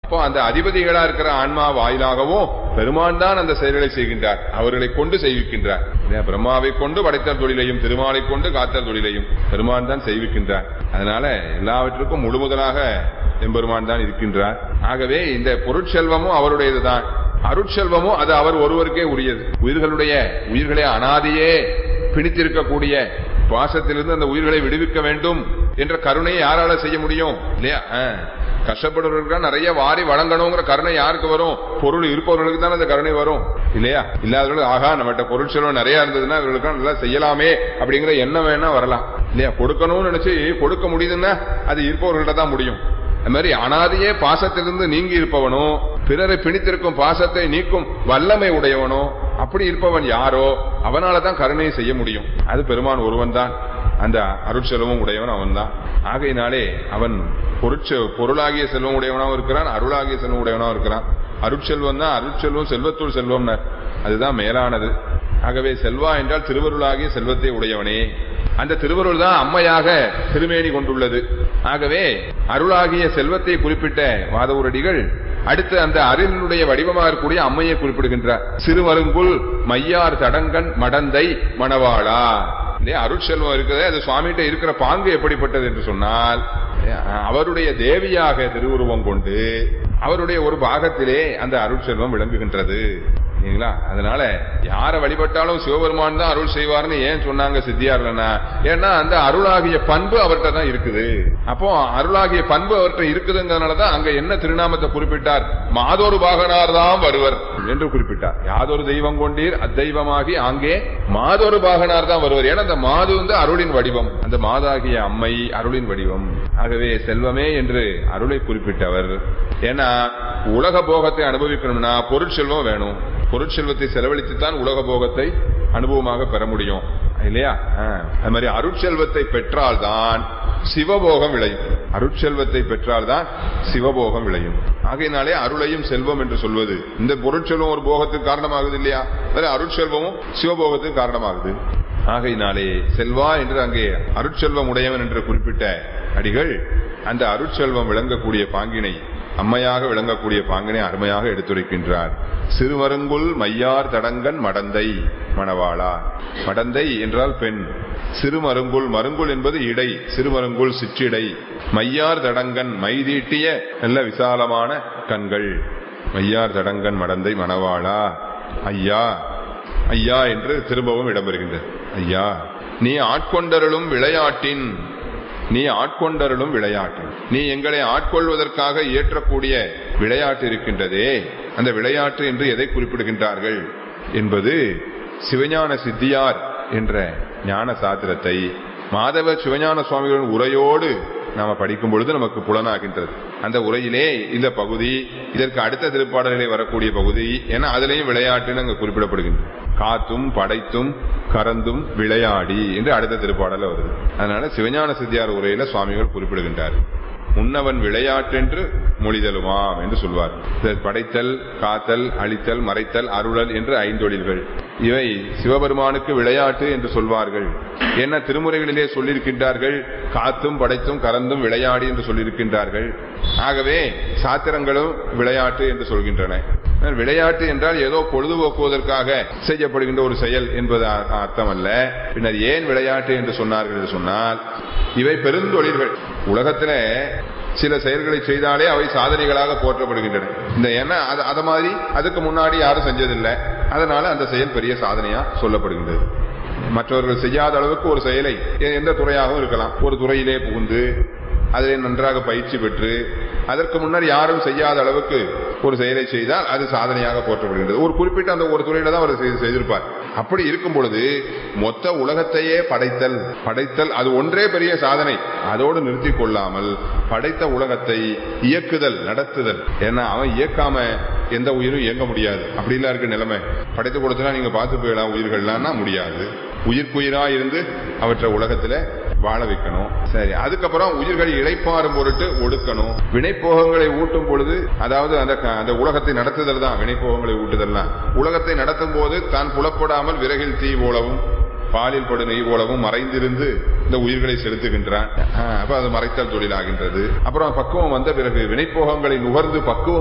அப்போ அந்த அதிபதிகளா இருக்கிற ஆன்மா வாயிலாகவும் பெருமான் தான் அந்த செயல்களை செய்கின்றார் அவர்களை கொண்டு செய்விக்கின்றார் இல்லையா? பிரம்மாவை கொண்டு படைத்தல் தொழிலையும் திருமாலை கொண்டு காத்தல் தொழிலையும் பெருமான் தான் செய்விக்கின்றார் அதனால எல்லாவற்றுக்கும் முழுமுதலாக எம்பெருமான் தான் இருக்கின்றார் ஆகவே இந்த பொருட்செல்வமும் அவருடையதுதான் அருட்செல்வமும் அது அவர் ஒருவருக்கே உரியது உயிர்களுடைய உயிர்களை அனாதியே பிடித்திருக்கக்கூடிய பாசத்திலிருந்து அந்த உயிர்களை விடுவிக்க வேண்டும் என்ற கருணையை யாரால செய்ய முடியும் இல்லையா ஆ. கஷ்டப்படுறவர்களுக்கு நிறைய வாரி வழங்கணுங்கிற கருணை யாருக்கு வரும் பொருள் இருப்பவர்களுக்கு தான் அந்த கருணை வரும் இல்லையா இல்லாதவர்கள் ஆகா நம்மகிட்ட பொருள் செல்வம் நிறைய இருந்ததுன்னா இவர்களுக்கு நல்லா செய்யலாமே அப்படிங்கிற எண்ணம் வேணா வரலாம் இல்லையா கொடுக்கணும்னு நினைச்சு கொடுக்க முடியுதுன்னா அது இருப்பவர்கள்ட்ட தான் முடியும் அது மாதிரி அனாதையே பாசத்திலிருந்து நீங்கி இருப்பவனும் பிறரை பிணித்திருக்கும் பாசத்தை நீக்கும் வல்லமை உடையவனோ அப்படி இருப்பவன் யாரோ அவனால தான் கருணையை செய்ய முடியும் அது பெருமான் ஒருவன் தான் அந்த அருட்செல்வம் உடையவன் அவன் தான் ஆகையினாலே அவன் பொருட்செ பொருளாகிய செல்வம் உடையவனாவும் இருக்கிறான் அருளாகிய செல்வம் உடையவனாவும் இருக்கிறான் அருட்செல்வம் தான் அருட்செல்வம் செல்வத்துள் செல்வம்னா அதுதான் மேலானது ஆகவே செல்வா என்றால் திருவருளாகிய செல்வத்தை உடையவனே அந்த திருவருள் தான் அம்மையாக திருமேனி கொண்டுள்ளது ஆகவே அருளாகிய செல்வத்தை குறிப்பிட்ட வாதவுரடிகள் அடுத்து அந்த அருளினுடைய வடிவமாக இருக்கக்கூடிய அம்மையை குறிப்பிடுகின்றார் சிறுமருங்குல் மையார் தடங்கன் மடந்தை மணவாளா இல்லையா அருட்செல்வம் இருக்குது அது சுவாமிகிட்ட இருக்கிற பாங்கு எப்படிப்பட்டது என்று சொன்னால் அவருடைய தேவியாக திருவுருவம் கொண்டு அவருடைய ஒரு பாகத்திலே அந்த அருட்செல்வம் விளங்குகின்றது சரிங்களா அதனால யாரை வழிபட்டாலும் சிவபெருமான் தான் அருள் செய்வார்னு ஏன் சொன்னாங்க சித்தியார்லனா ஏன்னா அந்த அருளாகிய பண்பு அவர்கிட்ட தான் இருக்குது அப்போ அருளாகிய பண்பு அவர்கிட்ட இருக்குதுங்கிறதுனால தான் அங்க என்ன திருநாமத்தை குறிப்பிட்டார் மாதொரு பாகனார் தான் வருவர் என்று குறிப்பிட்டார் யாதொரு தெய்வம் கொண்டீர் அத்தெய்வமாகி அங்கே மாதொரு பாகனார் தான் வருவர் ஏன்னா அந்த மாது வந்து அருளின் வடிவம் அந்த மாதாகிய அம்மை அருளின் வடிவம் ஆகவே செல்வமே என்று அருளை குறிப்பிட்டவர் ஏன்னா உலக போகத்தை அனுபவிக்கணும்னா பொருட்செல்வம் வேணும் பொருட்செல்வத்தை செலவழித்துத்தான் உலக போகத்தை அனுபவமாக பெற முடியும் இல்லையா ஆ. அது மாதிரி அருட்செல்வத்தை பெற்றால்தான் சிவபோகம் விளையும் அருட்செல்வத்தை பெற்றால்தான் சிவபோகம் விளையும் ஆகையினாலே அருளையும் செல்வம் என்று சொல்வது இந்த பொருட்செல்வம் ஒரு போகத்துக்கு காரணமாகுது இல்லையா அது அருட்செல்வமும் சிவபோகத்துக்கு காரணமாகுது ஆகையினாலே செல்வா என்று அங்கே அருட்செல்வம் உடையவன் என்று குறிப்பிட்ட அடிகள் அந்த அருட்செல்வம் விளங்கக்கூடிய பாங்கினை அம்மையாக விளங்கக்கூடிய பாங்கினை அருமையாக எடுத்துரைக்கின்றார் சிறுமருங்குல் மையார் தடங்கன் மடந்தை மணவாளா மடந்தை என்றால் பெண் சிறுமருங்குல் மருங்குல் என்பது இடை சிறுமருங்குல் சிற்றிடை மையார் தடங்கன் மைதீட்டிய நல்ல விசாலமான கண்கள் மையார் தடங்கன் மடந்தை மணவாளா ஐயா ஐயா என்று திரும்பவும் இடம்பெறுகின்றது ஐயா நீ ஆட்கொண்டருளும் விளையாட்டின் நீ ஆட்கொண்டருளும் விளையாட்டு நீ எங்களை ஆட்கொள்வதற்காக இயற்றக்கூடிய விளையாட்டு இருக்கின்றதே அந்த விளையாட்டு என்று எதை குறிப்பிடுகின்றார்கள் என்பது சிவஞான சித்தியார் என்ற ஞான சாத்திரத்தை மாதவ சிவஞான சுவாமிகளின் உரையோடு நாம படிக்கும் பொழுது நமக்கு புலனாகின்றது அந்த உரையிலே இந்த பகுதி இதற்கு அடுத்த திருப்பாடலிலே வரக்கூடிய பகுதி ஏன்னா அதுலயும் விளையாட்டுன்னு அங்க குறிப்பிடப்படுகின்றது காத்தும் படைத்தும் கறந்தும் விளையாடி என்று அடுத்த திருப்பாடல வருது அதனால சிவஞான சித்தியார் உரையில சுவாமிகள் குறிப்பிடுகின்றார் முன்னவன் விளையாட்டென்று மொழிதலுமாம் என்று சொல்வார் இதற்கு படைத்தல் காத்தல் அழித்தல் மறைத்தல் அருளல் என்று ஐந்தொழில்கள் இவை சிவபெருமானுக்கு விளையாட்டு என்று சொல்வார்கள் என்ன திருமுறைகளிலே சொல்லியிருக்கின்றார்கள் காத்தும் படைத்தும் கறந்தும் விளையாடி என்று சொல்லியிருக்கின்றார்கள் ஆகவே சாத்திரங்களும் விளையாட்டு என்று சொல்கின்றன விளையாட்டு என்றால் ஏதோ பொழுதுபோக்குவதற்காக செய்யப்படுகின்ற ஒரு செயல் என்பது அ- அர்த்தம் அல்ல பின்னர் ஏன் விளையாட்டு என்று சொன்னார்கள் என்று சொன்னால் இவை பெருந்தொழில்கள் உலகத்துல சில செயல்களை செய்தாலே அவை சாதனைகளாக போற்றப்படுகின்றன இந்த ஏன்னா அது அத மாதிரி அதுக்கு முன்னாடி யாரும் செஞ்சதில்லை அதனால அந்த செயல் பெரிய சாதனையா சொல்லப்படுகின்றது மற்றவர்கள் செய்யாத அளவுக்கு ஒரு செயலை எ- எந்த துறையாகவும் இருக்கலாம் ஒரு துறையிலே புகுந்து அதிலே நன்றாக பயிற்சி பெற்று அதற்கு முன்னர் யாரும் செய்யாத அளவுக்கு ஒரு செயலை செய்தால் அது சாதனையாக போற்றப்படுகின்றது ஒரு குறிப்பிட்ட அந்த ஒரு துறையில தான் அவர் செய்து- செய்திருப்பார் அப்படி இருக்கும் பொழுது மொத்த உலகத்தையே படைத்தல் படைத்தல் அது ஒன்றே பெரிய சாதனை அதோடு நிறுத்திக் கொள்ளாமல் படைத்த உலகத்தை இயக்குதல் நடத்துதல் ஏன்னா அவன் இயக்காம எந்த உயிரும் இயங்க முடியாது அப்படிலாம் இருக்கு நிலைமை படைத்து கொடுத்தனா நீங்க பார்த்து போயிடலாம் உயிர்கள்லாம் முடியாது உயிர்க்குயிரா இருந்து அவற்றை உலகத்துல வாழ வைக்கணும் சரி அதுக்கப்புறம் உயிர்களை இழைப்பாரும் பொருட்டு ஒடுக்கணும் வினைப்போகங்களை ஊட்டும் பொழுது அதாவது அந்த க- அந்த உலகத்தை நடத்துதல் தான் வினைப்போகங்களை ஊட்டுதல்லாம் உலகத்தை நடத்தும் போது தான் புலப்படாமல் விறகில் தீ போலவும் பாலில் படு நெய் போலவும் மறைந்திருந்து இந்த உயிர்களை செலுத்துகின்றான் ஆஹ், அப்ப அது மறைத்தல் தொழிலாகின்றது அப்புறம் பக்குவம் வந்த பிறகு வினைப்போகங்களை நுகர்ந்து பக்குவம்